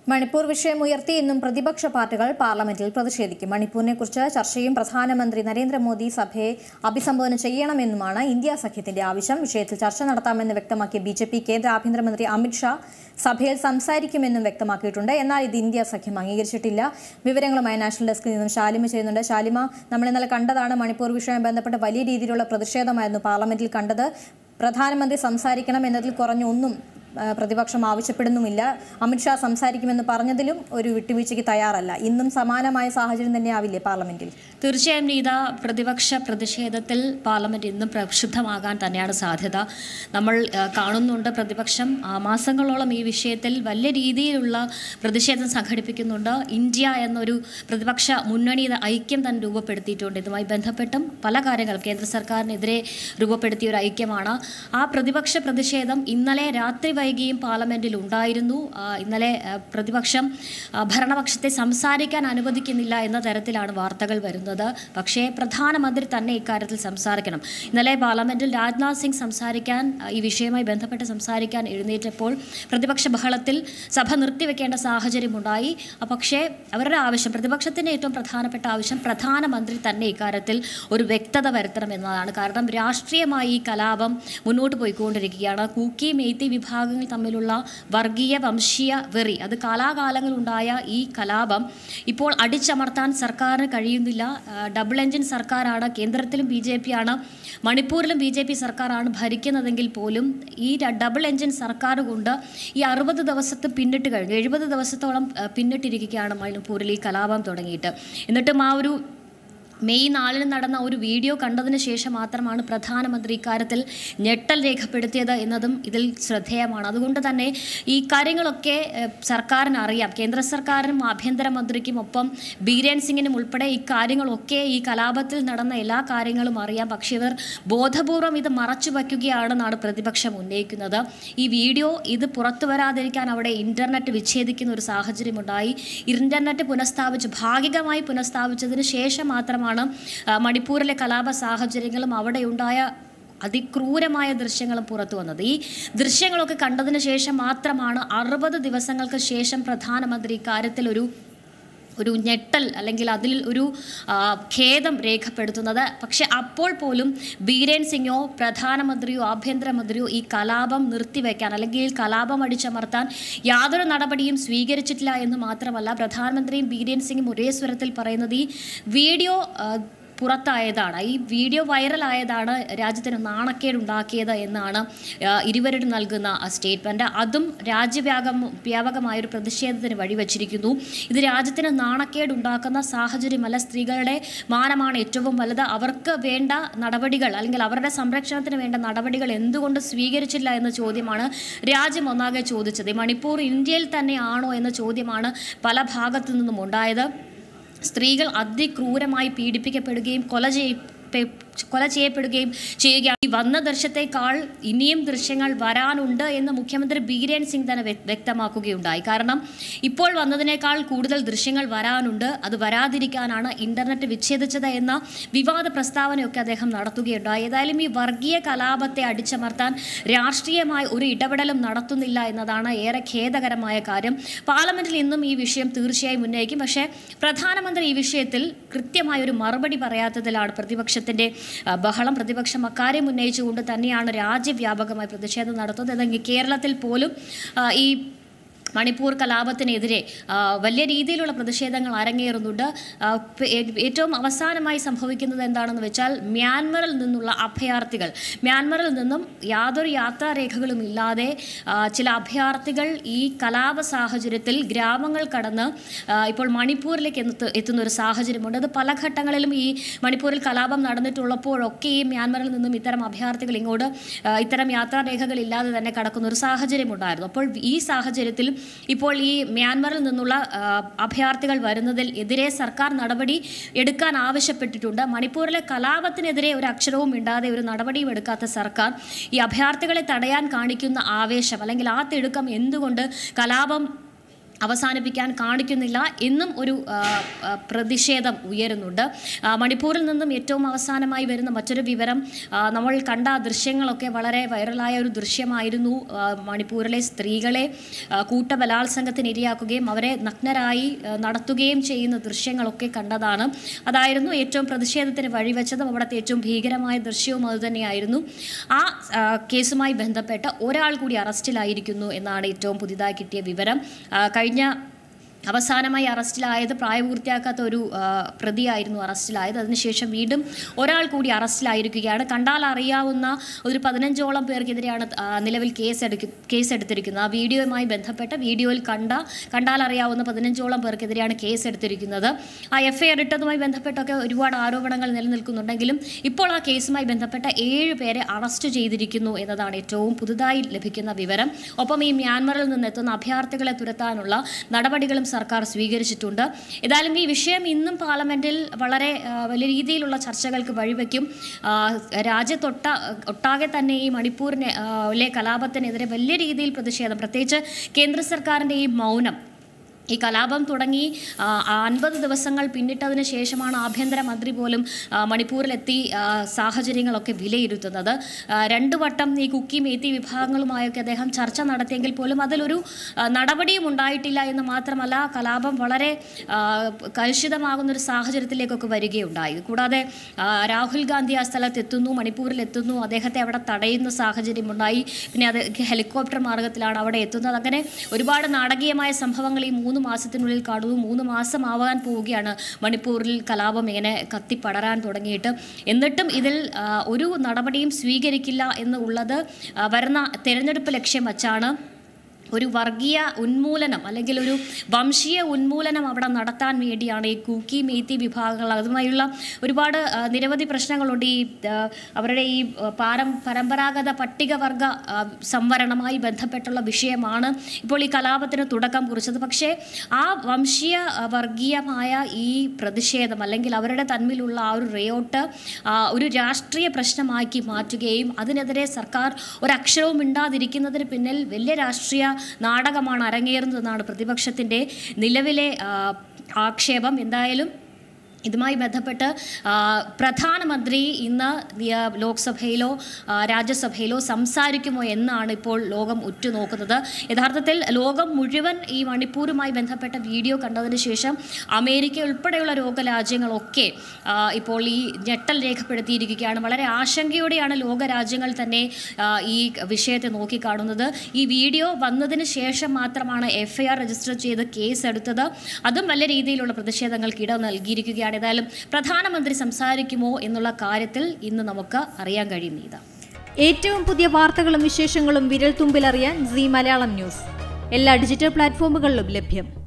മണിപ്പൂർ വിഷയം ഉയർത്തി ഇന്നും പ്രതിപക്ഷ പാർട്ടികൾ പാർലമെന്റിൽ പ്രതിഷേധിക്കും മണിപ്പൂരിനെക്കുറിച്ച് ചർച്ചയും പ്രധാനമന്ത്രി നരേന്ദ്രമോദി സഭയെ അഭിസംബോധന ചെയ്യണമെന്നുമാണ് ഇന്ത്യ സഖ്യത്തിന്റെ ആവശ്യം വിഷയത്തിൽ ചർച്ച നടത്താമെന്ന് വ്യക്തമാക്കിയ ബി ജെ പി കേന്ദ്ര ആഭ്യന്തരമന്ത്രി അമിത്ഷാ സഭയിൽ സംസാരിക്കുമെന്നും വ്യക്തമാക്കിയിട്ടുണ്ട് എന്നാൽ ഇത് ഇന്ത്യ സഖ്യം അംഗീകരിച്ചിട്ടില്ല വിവരങ്ങളുമായി നാഷണൽ ഡെസ്കിൽ നിന്നും ശാലിമ ചെയ്യുന്നുണ്ട് ശാലിമ നമ്മൾ ഇന്നലെ കണ്ടതാണ് മണിപ്പൂർ വിഷയവുമായി ബന്ധപ്പെട്ട് വലിയ രീതിയിലുള്ള പ്രതിഷേധമായിരുന്നു പാർലമെന്റിൽ കണ്ടത് പ്രധാനമന്ത്രി സംസാരിക്കണം എന്നതിൽ കുറഞ്ഞ ഒന്നും ആ, പ്രതിപക്ഷം ആവശ്യപ്പെടുന്നുമില്ല അമിത്ഷാ സംസാരിക്കുമെന്ന് പറഞ്ഞതിലും ഒരു വിട്ടുവീഴ്ചയ്ക്ക് തയ്യാറല്ല ഇന്നും സമാനമായ സാഹചര്യം തന്നെയാവില്ലേ പാർലമെന്റിൽ തീർച്ചയായും നീത പ്രതിപക്ഷ പ്രതിഷേധത്തിൽ പാർലമെന്റ് ഇന്നും പ്രക്ഷുബ്ധമാകാൻ തന്നെയാണ് സാധ്യത നമ്മൾ ആ, കാണുന്നുണ്ട് പ്രതിപക്ഷം ആ, മാസങ്ങളോളം ഈ വിഷയത്തിൽ വലിയ രീതിയിലുള്ള പ്രതിഷേധം സംഘടിപ്പിക്കുന്നുണ്ട് ഇന്ത്യ എന്നൊരു പ്രതിപക്ഷ മുന്നണി ഐക്യം തന്നെ രൂപപ്പെടുത്തിയിട്ടുണ്ട് ഇതുമായി ബന്ധപ്പെട്ടും പല കാര്യങ്ങളും കേന്ദ്ര സർക്കാരിനെതിരെ രൂപപ്പെടുത്തിയ ഒരു ഐക്യമാണ് ആ പ്രതിപക്ഷ പ്രതിഷേധം ഇന്നലെ രാത്രി വൈകിയും പാർലമെന്റിൽ ഉണ്ടായിരുന്നു ആ, ഇന്നലെ ആ, പ്രതിപക്ഷം ആ, ഭരണപക്ഷത്തെ സംസാരിക്കാൻ അനുവദിക്കുന്നില്ല എന്ന തരത്തിലാണ് വാർത്തകൾ വരുന്നത് പക്ഷേ പ്രധാനമന്ത്രി തന്നെ ഇക്കാര്യത്തിൽ സംസാരിക്കണം ഇന്നലെ പാർലമെന്റിൽ രാജ്നാഥ് സിംഗ് സംസാരിക്കാൻ ആ, ഈ വിഷയവുമായി ബന്ധപ്പെട്ട് സംസാരിക്കാൻ എഴുന്നേറ്റപ്പോൾ പ്രതിപക്ഷ ബഹളത്തിൽ സഭ നിർത്തിവെക്കേണ്ട സാഹചര്യമുണ്ടായി ആ, പക്ഷേ അവരുടെ ആവശ്യം പ്രതിപക്ഷത്തിൻ്റെ ഏറ്റവും പ്രധാനപ്പെട്ട ആവശ്യം പ്രധാനമന്ത്രി തന്നെ ഇക്കാര്യത്തിൽ ഒരു വ്യക്തത വരുത്തണം എന്നതാണ് കാരണം രാഷ്ട്രീയമായി ഈ കലാപം മുന്നോട്ട് പോയിക്കൊണ്ടിരിക്കുകയാണ് കൂക്കി മെയ്ത്തി വിഭാഗങ്ങൾ തമ്മിലുള്ള വർഗീയ വംശീയ വെറി അത് കാലാകാലങ്ങളുണ്ടായ ഈ കലാപം ഇപ്പോൾ അടിച്ചമർത്താൻ സർക്കാരിന് കഴിയുന്നില്ല ആ, ഡബിൾ എഞ്ചിൻ സർക്കാരാണ് കേന്ദ്രത്തിലും ബി ജെ പി ആണ് മണിപ്പൂരിലും ബി ജെ പി സർക്കാരാണ് ഭരിക്കുന്നതെങ്കിൽ പോലും ഈ ര- ഡബിൾ എഞ്ചിൻ സർക്കാർ കൊണ്ട് ഈ അറുപത് ദിവസത്തെ പിന്നിട്ട് കഴിഞ്ഞു എഴുപത് ദിവസത്തോളം ആ, പിന്നിട്ടിരിക്കുകയാണ് മണിപ്പൂരിൽ ഈ കലാപം തുടങ്ങിയിട്ട് എന്നിട്ടും ആ ഒരു മെയ് നാലിന് നടന്ന ഒരു വീഡിയോ കണ്ടതിന് ശേഷം മാത്രമാണ് പ്രധാനമന്ത്രി ഇക്കാര്യത്തിൽ ഞെട്ടൽ രേഖപ്പെടുത്തിയത് എന്നതും ഇതിൽ ശ്രദ്ധേയമാണ് അതുകൊണ്ട് തന്നെ ഈ കാര്യങ്ങളൊക്കെ ഏഹ്, സർക്കാരിന് അറിയാം കേന്ദ്ര സർക്കാരിനും ആഭ്യന്തരമന്ത്രിക്കും ഒപ്പം ബീരേൻ സിംഗിനും ഉൾപ്പെടെ ഈ കാര്യങ്ങളൊക്കെ ഈ കലാപത്തിൽ നടന്ന എല്ലാ കാര്യങ്ങളും അറിയാം പക്ഷേ ഇവർ ബോധപൂർവം ഇത് മറച്ചു വയ്ക്കുകയാണെന്നാണ് പ്രതിപക്ഷം ഉന്നയിക്കുന്നത് ഈ വീഡിയോ ഇത് പുറത്തു വരാതിരിക്കാൻ അവിടെ ഇന്റർനെറ്റ് വിച്ഛേദിക്കുന്ന ഒരു സാഹചര്യമുണ്ടായി ഇന്റർനെറ്റ് പുനഃസ്ഥാപിച്ച് ഭാഗികമായി പുനഃസ്ഥാപിച്ചതിന് ശേഷം മാത്രമാണ് ആ, മണിപ്പൂരിലെ കലാപ സാഹചര്യങ്ങളും അവിടെയുണ്ടായ അതിക്രൂരമായ ദൃശ്യങ്ങളും പുറത്തു വന്നത് ഈ ദൃശ്യങ്ങളൊക്കെ കണ്ടതിന് ശേഷം മാത്രമാണ് അറുപത് ദിവസങ്ങൾക്ക് ശേഷം പ്രധാനമന്ത്രി ഇക്കാര്യത്തിൽ ഒരു ഒരു ഞെട്ടൽ അല്ലെങ്കിൽ അതിൽ ഒരു ആ, ഖേദം രേഖപ്പെടുത്തുന്നത് പക്ഷെ അപ്പോൾ പോലും ബീരേൻ സിംഗോ പ്രധാനമന്ത്രിയോ ആഭ്യന്തരമന്ത്രിയോ ഈ കലാപം നിർത്തിവെക്കാൻ അല്ലെങ്കിൽ ഈ കലാപം അടിച്ചമർത്താൻ യാതൊരു നടപടിയും സ്വീകരിച്ചിട്ടില്ല എന്ന് മാത്രമല്ല പ്രധാനമന്ത്രിയും ബീരേൻ സിംഗും ഒരേ സ്വരത്തിൽ പറയുന്നത് ഈ വീഡിയോ ആ, പുറത്തായതാണ് ഈ വീഡിയോ വൈറലായതാണ് രാജ്യത്തിന് നാണക്കേടുണ്ടാക്കിയത് എന്നാണ് ആ, ഇരുവരും നൽകുന്ന സ്റ്റേറ്റ്മെൻറ്റ് അതും രാജ്യവ്യാപകം വ്യാപകമായ ഒരു പ്രതിഷേധത്തിന് വഴിവെച്ചിരിക്കുന്നു ഇത് രാജ്യത്തിന് നാണക്കേടുണ്ടാക്കുന്ന സാഹചര്യമല്ല സ്ത്രീകളുടെ മാനമാണ് ഏറ്റവും വലുത് അവർക്ക് വേണ്ട നടപടികൾ അല്ലെങ്കിൽ അവരുടെ സംരക്ഷണത്തിന് വേണ്ട നടപടികൾ എന്തുകൊണ്ട് സ്വീകരിച്ചില്ല എന്ന ചോദ്യമാണ് രാജ്യം ഒന്നാകെ ചോദിച്ചത് ഈ മണിപ്പൂർ ഇന്ത്യയിൽ തന്നെയാണോ എന്ന ചോദ്യമാണ് പല ഭാഗത്തു നിന്നും ഉണ്ടായത് സ്ത്രീകൾ അതിക്രൂരമായി പീഡിപ്പിക്കപ്പെടുകയും കൊല ചെയ്യ കൊല ചെയ്യപ്പെടുകയും ചെയ്യുകയാണ് ഈ വന്ന ദൃശ്യത്തെക്കാൾ ഇനിയും ദൃശ്യങ്ങൾ വരാനുണ്ട് എന്ന് മുഖ്യമന്ത്രി ബീരേൻ സിംഗ് തന്നെ വ്യ- വ്യക്തമാക്കുകയുണ്ടായി കാരണം ഇപ്പോൾ വന്നതിനേക്കാൾ കൂടുതൽ ദൃശ്യങ്ങൾ വരാനുണ്ട് അത് വരാതിരിക്കാനാണ് ഇന്റർനെറ്റ് വിച്ഛേദിച്ചത് എന്ന വിവാദ പ്രസ്താവനയൊക്കെ അദ്ദേഹം നടത്തുകയുണ്ടായി ഏതായാലും ഈ വർഗീയ കലാപത്തെ അടിച്ചമർത്താൻ രാഷ്ട്രീയമായി ഒരു ഇടപെടലും നടത്തുന്നില്ല എന്നതാണ് ഏറെ ഖേദകരമായ കാര്യം പാർലമെന്റിൽ ഇന്നും ഈ വിഷയം തീർച്ചയായും ഉന്നയിക്കും പക്ഷേ പ്രധാനമന്ത്രി ഈ വിഷയത്തിൽ കൃത്യമായ ഒരു മറുപടി പറയാത്തതിലാണ് പ്രതിപക്ഷത്തിന്റെ ആ, ബഹളം പ്രതിപക്ഷം അക്കാര്യം ഉന്നയിച്ചുകൊണ്ട് തന്നെയാണ് രാജ്യവ്യാപകമായി പ്രതിഷേധം നടത്തുന്നത് എന്നാൽ കേരളത്തിൽ പോലും ആ, ഈ മണിപ്പൂർ കലാപത്തിനെതിരെ ആ, വലിയ രീതിയിലുള്ള പ്രതിഷേധങ്ങൾ അരങ്ങേറുന്നുണ്ട് ആ, പ- ഏ- ഏറ്റവും അവസാനമായി സംഭവിക്കുന്നത് എന്താണെന്ന് വെച്ചാൽ മ്യാൻമറിൽ നിന്നുള്ള അഭയാർത്ഥികൾ മ്യാൻമറിൽ നിന്നും യാതൊരു യാത്രാരേഖകളും ഇല്ലാതെ ആ, ചില അഭയാർത്ഥികൾ ഈ കലാപ സാഹചര്യത്തിൽ ഗ്രാമങ്ങൾ കടന്ന് ആ, ഇപ്പോൾ മണിപ്പൂരിലേക്ക് എത്തു- എത്തുന്ന ഒരു സാഹചര്യമുണ്ട് അത് പല ഘട്ടങ്ങളിലും ഈ മണിപ്പൂരിൽ കലാപം നടന്നിട്ടുള്ളപ്പോഴൊക്കെ ഈ മ്യാൻമറിൽ നിന്നും ഇത്തരം അഭയാർത്ഥികൾ ഇങ്ങോട്ട് ആ, ഇത്തരം യാത്രാരേഖകൾ ഇല്ലാതെ തന്നെ കടക്കുന്ന ഒരു സാഹചര്യമുണ്ടായിരുന്നു അപ്പോൾ ഈ സാഹചര്യത്തിൽ ഇപ്പോൾ ഈ മ്യാൻമറിൽ നിന്നുള്ള ആ, അഭയാർത്ഥികൾ വരുന്നതിൽ എതിരെ സർക്കാർ നടപടി എടുക്കാൻ ആവശ്യപ്പെട്ടിട്ടുണ്ട് മണിപ്പൂരിലെ കലാപത്തിനെതിരെ ഒരു അക്ഷരവും ഇണ്ടാതെ ഒരു നടപടിയും എടുക്കാത്ത സർക്കാർ ഈ അഭയാർത്ഥികളെ തടയാൻ കാണിക്കുന്ന ആവേശം അല്ലെങ്കിൽ ആ തിടുക്കം എന്തുകൊണ്ട് കലാപം അവസാനിപ്പിക്കാൻ കാണിക്കുന്നില്ല എന്നും ഒരു ആ, ആ, പ്രതിഷേധം ഉയരുന്നുണ്ട് ആ, മണിപ്പൂരിൽ നിന്നും ഏറ്റവും അവസാനമായി വരുന്ന മറ്റൊരു വിവരം ആ, നമ്മൾ കണ്ട ആ ദൃശ്യങ്ങളൊക്കെ വളരെ വൈറലായ ഒരു ദൃശ്യമായിരുന്നു ആ, മണിപ്പൂരിലെ സ്ത്രീകളെ ആ, കൂട്ടബലാത്സംഗത്തിന് ഇരയാക്കുകയും അവരെ നഗ്നരായി ആ, നടത്തുകയും ചെയ്യുന്ന ദൃശ്യങ്ങളൊക്കെ കണ്ടതാണ് അതായിരുന്നു ഏറ്റവും പ്രതിഷേധത്തിന് വഴിവെച്ചതും അവിടുത്തെ ഏറ്റവും ഭീകരമായ ദൃശ്യവും അതുതന്നെയായിരുന്നു ആ ആ, കേസുമായി ബന്ധപ്പെട്ട് ഒരാൾ കൂടി അറസ്റ്റിലായിരിക്കുന്നു എന്നാണ് ഏറ്റവും പുതിയതായി കിട്ടിയ വിവരം ആ, കഴിഞ്ഞ അവസാനമായി അറസ്റ്റിലായത് പ്രായപൂർത്തിയാക്കാത്ത ഒരു ആ, പ്രതിയായിരുന്നു അറസ്റ്റിലായത് അതിനുശേഷം വീണ്ടും ഒരാൾ കൂടി അറസ്റ്റിലായിരിക്കുകയാണ് കണ്ടാൽ അറിയാവുന്ന ഒരു പതിനഞ്ചോളം പേർക്കെതിരെയാണ് ആ, നിലവിൽ കേസെടുക്ക കേസെടുത്തിരിക്കുന്നത് ആ വീഡിയോയുമായി ബന്ധപ്പെട്ട വീഡിയോയിൽ കണ്ട കണ്ടാൽ അറിയാവുന്ന പതിനഞ്ചോളം പേർക്കെതിരെയാണ് കേസെടുത്തിരിക്കുന്നത് ആ എഫ് ഐ ആർ ഇട്ടതുമായി ബന്ധപ്പെട്ടൊക്കെ ഒരുപാട് ആരോപണങ്ങൾ നിലനിൽക്കുന്നുണ്ടെങ്കിലും ഇപ്പോൾ ആ കേസുമായി ബന്ധപ്പെട്ട ഏഴ് പേരെ അറസ്റ്റ് ചെയ്തിരിക്കുന്നു എന്നതാണ് ഏറ്റവും പുതുതായി ലഭിക്കുന്ന വിവരം ഒപ്പം ഈ മ്യാൻമറിൽ നിന്നെത്തുന്ന അഭയാർത്ഥികളെ തുരത്താനുള്ള നടപടികളും സർക്കാർ സ്വീകരിച്ചിട്ടുണ്ട് ഏതായാലും ഈ വിഷയം ഇന്നും പാർലമെന്റിൽ വളരെ ആ, വലിയ രീതിയിലുള്ള ചർച്ചകൾക്ക് വഴിവെക്കും ആ, രാജ്യത്തൊട്ട ഒട്ടാകെ തന്നെ ഈ മണിപ്പൂരിനെ ആ, ലെ കലാപത്തിനെതിരെ വലിയ രീതിയിൽ പ്രതിഷേധം പ്രത്യേകിച്ച് കേന്ദ്ര സർക്കാരിൻ്റെ ഈ മൗനം ഈ കലാപം തുടങ്ങി ആ, അൻപത് ദിവസങ്ങൾ പിന്നിട്ടതിന് ശേഷമാണ് ആഭ്യന്തരമന്ത്രി പോലും ആ, മണിപ്പൂരിലെത്തി ആ, സാഹചര്യങ്ങളൊക്കെ വിലയിരുത്തുന്നത് ആ, രണ്ടു വട്ടം ഈ കുക്കി മേത്തി വിഭാഗങ്ങളുമായൊക്കെ അദ്ദേഹം ചർച്ച നടത്തിയെങ്കിൽ പോലും അതിലൊരു ആ, നടപടിയും ഉണ്ടായിട്ടില്ല എന്ന് മാത്രമല്ല കലാപം വളരെ ആ, കലുഷിതമാകുന്ന ഒരു സാഹചര്യത്തിലേക്കൊക്കെ വരികയുണ്ടായി കൂടാതെ ആ, രാഹുൽ ഗാന്ധി ആ സ്ഥലത്ത് എത്തുന്നു മണിപ്പൂരിൽ എത്തുന്നു അദ്ദേഹത്തെ അവിടെ തടയുന്ന സാഹചര്യമുണ്ടായി പിന്നെ അത് ഹെലികോപ്റ്റർ മാർഗത്തിലാണ് അവിടെ എത്തുന്നത് അങ്ങനെ ഒരുപാട് നാടകീയമായ സംഭവങ്ങൾ ഈ മൂന്ന് മാസത്തിനുള്ളിൽ കാണുന്നു മൂന്ന് മാസമാവാൻ പോവുകയാണ് മണിപ്പൂരിൽ കലാപം ഇങ്ങനെ കത്തിപ്പടരാൻ തുടങ്ങിയിട്ട് എന്നിട്ടും ഇതിൽ ആ, ഒരു നടപടിയും സ്വീകരിക്കില്ല എന്നുള്ളത് ആ, വരുന്ന തെരഞ്ഞെടുപ്പ് ലക്ഷ്യം വച്ചാണ് ഒരു വർഗീയ ഉന്മൂലനം അല്ലെങ്കിൽ ഒരു വംശീയ ഉന്മൂലനം അവിടെ നടത്താൻ വേണ്ടിയാണ് ഈ കൂക്കി മേത്തി വിഭാഗങ്ങൾ അതുമായുള്ള ഒരുപാട് ആ, നിരവധി പ്രശ്നങ്ങളുണ്ട് ഈ ആ, അവരുടെ ഈ ആ, പാരം പരമ്പരാഗത പട്ടികവർഗ ആ, സംവരണമായി ബന്ധപ്പെട്ടുള്ള വിഷയമാണ് ഇപ്പോൾ ഈ കലാപത്തിന് തുടക്കം കുറിച്ചത് പക്ഷേ ആ വംശീയ ആ, വർഗീയമായ ഈ പ്രതിഷേധം അല്ലെങ്കിൽ അവരുടെ തമ്മിലുള്ള ആ ഒരു റേയോട്ട് ആ, ഒരു രാഷ്ട്രീയ പ്രശ്നമാക്കി മാറ്റുകയും അതിനെതിരെ സർക്കാർ ഒരക്ഷരവും മിണ്ടാതിരിക്കുന്നതിന് പിന്നിൽ വലിയ രാഷ്ട്രീയ നാടകമാണ് അരങ്ങേറുന്നതെന്നാണ് പ്രതിപക്ഷത്തിൻ്റെ നിലവിലെ ആ, ആക്ഷേപം എന്തായാലും ഇതുമായി ബന്ധപ്പെട്ട് ആ, പ്രധാനമന്ത്രി ഇന്ന് നിയ- ലോക്സഭയിലോ ആ, രാജ്യസഭയിലോ സംസാരിക്കുമോ എന്നാണ് ഇപ്പോൾ ലോകം ഉറ്റുനോക്കുന്നത് യഥാർത്ഥത്തിൽ ലോകം മുഴുവൻ ഈ മണിപ്പൂരുമായി ബന്ധപ്പെട്ട വീഡിയോ കണ്ടതിന് ശേഷം അമേരിക്ക ഉൾപ്പെടെയുള്ള ലോകരാജ്യങ്ങളൊക്കെ ആ, ഇപ്പോൾ ഈ ഞെട്ടൽ രേഖപ്പെടുത്തിയിരിക്കുകയാണ് വളരെ ആശങ്കയോടെയാണ് ലോകരാജ്യങ്ങൾ തന്നെ ആ, ഈ വിഷയത്തെ നോക്കിക്കാണുന്നത് ഈ വീഡിയോ വന്നതിന് ശേഷം മാത്രമാണ് എഫ് ഐ ആർ രജിസ്റ്റർ ചെയ്ത് കേസ് എടുത്തത് അതും വലിയ രീതിയിലുള്ള പ്രതിഷേധങ്ങൾക്ക് ഇട നൽകിയിരിക്കുകയാണ് ഏതായാലും പ്രധാനമന്ത്രി സംസാരിക്കുമോ എന്നുള്ള കാര്യത്തിൽ ഇന്ന് നമുക്ക് അറിയാൻ കഴിയും നീത ഏറ്റവും പുതിയ വാർത്തകളും വിശേഷങ്ങളും വിരൽ തുമ്പിലറിയാൻ സി മലയാളം ന്യൂസ് എല്ലാ ഡിജിറ്റൽ പ്ലാറ്റ്ഫോമുകളിലും ലഭ്യം